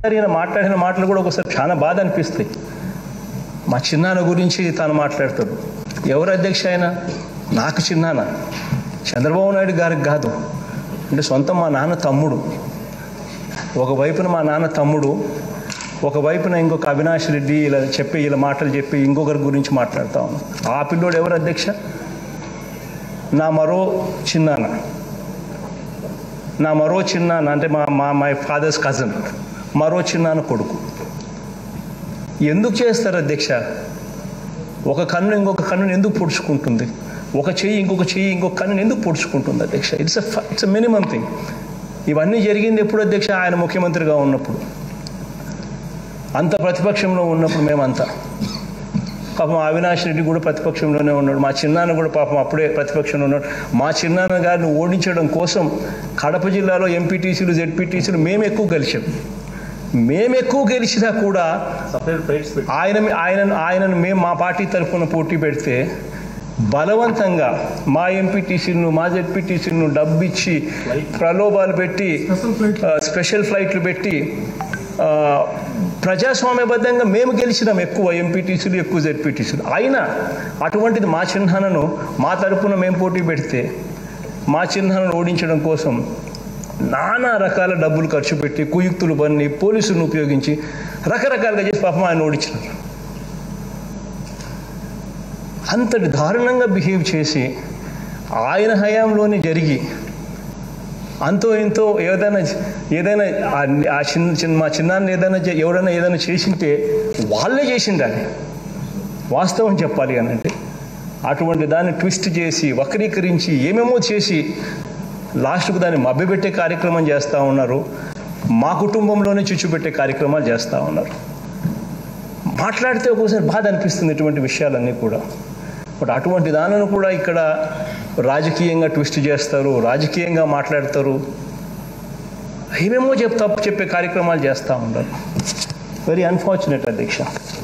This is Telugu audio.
ఈయన మాట్లాడిన మాటలు కూడా ఒకసారి చాలా బాధ అనిపిస్తాయి మా చిన్నాన్న గురించి తాను మాట్లాడతాడు ఎవరు అధ్యక్ష ఆయన నాకు చిన్నాన్న చంద్రబాబు నాయుడు గారికి కాదు అంటే సొంతం మా నాన్న తమ్ముడు ఒకవైపున మా నాన్న తమ్ముడు ఒకవైపున ఇంకొక అవినాష్ రెడ్డి ఇలా చెప్పి ఇలా మాటలు చెప్పి ఇంకొకరి గురించి మాట్లాడుతా ఉన్నాం ఆ పిల్లోడు ఎవరు అధ్యక్ష నా మరో చిన్నాన్న నా మరో చిన్నాన్న అంటే మా మా మై ఫాదర్స్ కజన్ మరో చిన్నాన్న కొడుకు ఎందుకు చేస్తారు అధ్యక్ష ఒక కన్ను ఇంకొక కన్నుని ఎందుకు పొడుచుకుంటుంది ఒక చెయ్యి ఇంకొక చెయ్యి ఇంకొక కన్నుని ఎందుకు పొడుచుకుంటుంది అధ్యక్ష ఇట్స్ ఇట్స్ మినిమం థింగ్ ఇవన్నీ జరిగింది ఎప్పుడు అధ్యక్ష ఆయన ముఖ్యమంత్రిగా ఉన్నప్పుడు అంత ప్రతిపక్షంలో ఉన్నప్పుడు మేమంతా పాపం అవినాష్ రెడ్డి కూడా ప్రతిపక్షంలోనే ఉన్నాడు మా చిన్నాన్న కూడా పాపం అప్పుడే ప్రతిపక్షంలో ఉన్నాడు మా చిన్నాన్న గారిని ఓడించడం కోసం కడప జిల్లాలో ఎంపీటీసీలు జెడ్పీటీసీలు మేము ఎక్కువ గెలిచాం మేము ఎక్కువ గెలిచినా కూడా ఆయన ఆయనను ఆయనను మేము మా పార్టీ తరఫున పోటీ పెడితే బలవంతంగా మా ఎంపీటీసీలను మా జెడ్పీటీసీలను డబ్బు ఇచ్చి ప్రలోభాలు పెట్టి ఆ, స్పెషల్ ఫ్లైట్లు పెట్టి ఆ, ప్రజాస్వామ్యబద్ధంగా మేము గెలిచినాం ఎక్కువ ఎంపీటీసీలు ఎక్కువ జెడ్పీటీసీలు అయినా అటువంటిది మా చిహ్నాలను మా తరపున మేము పోటీ పెడితే మా చిహ్నాలను ఓడించడం కోసం నానా రకాల డబ్బులు ఖర్చు పెట్టి కుయుక్తులు పన్ని పోలీసులను ఉపయోగించి రకరకాలుగా చేసి పాపం ఆయన ఓడించినారు అంతటి దారుణంగా బిహేవ్ చేసి ఆయన హయాంలోనే జరిగి అంతో ఇంతో ఏదైనా ఏదైనా ఆ- ఆ చిన్న చిన్న మా చిన్నాన్ని ఏదైనా చే- ఎవరైనా ఏదైనా చేసింటే వాళ్ళే చేసిండాలి వాస్తవం చెప్పాలి అని అంటే అటువంటి దాన్ని ట్విస్ట్ చేసి వక్రీకరించి ఏమేమో చేసి లాస్ట్కు దాన్ని మభ్యపెట్టే కార్యక్రమం చేస్తూ ఉన్నారు మా కుటుంబంలోనే చిచ్చుపెట్టే కార్యక్రమాలు చేస్తూ ఉన్నారు మాట్లాడితే ఒక్కోసారి బాధ అనిపిస్తుంది ఇటువంటి విషయాలన్నీ కూడా బట్ అటువంటి దానిని కూడా ఇక్కడ రాజకీయంగా ట్విస్ట్ చేస్తారు రాజకీయంగా మాట్లాడతారు ఏమేమో చెప్తా చెప్పే కార్యక్రమాలు చేస్తూ ఉంటారు వెరీ అన్ఫార్చునేట్ అధ్యక్ష